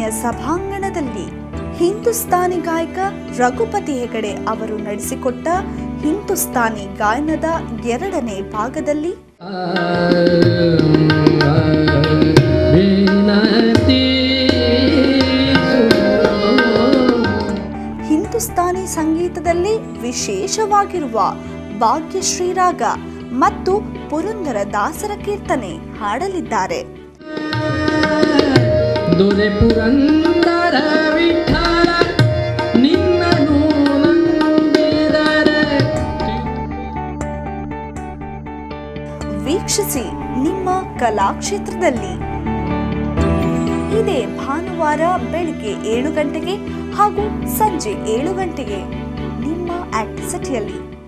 ಸಭಾಂಗಣದಲ್ಲಿ ಹಿಂದೂಸ್ತಾನಿ ಗಾಯಕ ರಘುಪತಿ ಹೆಗಡೆ ಅವರು ನಡೆಸಿಕೊಟ್ಟ ಹಿಂದೂಸ್ತಾನಿ ಗಾಯನದ ಎರಡನೇ ಭಾಗದಲ್ಲಿ ವಿನತಿ ಹಿಂದೂಸ್ತಾನಿ ಸಂಗೀತದಲ್ಲಿ ವಿಶೇಷವಾಗಿರುವ ಭಾಗ್ಯಶ್ರೀ ರಾಗ ಮತ್ತು ಪುರಂದರ ದಾಸರ ಕೀರ್ತನೆ ಹಾಡಲಿದ್ದಾರೆ ದೊರೆ ಪುರಂದರ ವಿಠಲ ನಿನ್ನನು ನಂಬಿದರೆ ವೀಕ್ಷಿಸಿ ನಿಮ್ಮ ಕಲಾಕ್ಷೇತ್ರದಲ್ಲಿ ಇದೇ ಭಾನುವಾರ ಬೆಳಿಗ್ಗೆ ಏಳು ಗಂಟೆಗೆ ಹಾಗೂ ಸಂಜೆ ಏಳು ಗಂಟೆಗೆ ನಿಮ್ಮ ಆಕ್ಟ್ ಸಿಟಿಯಲ್ಲಿ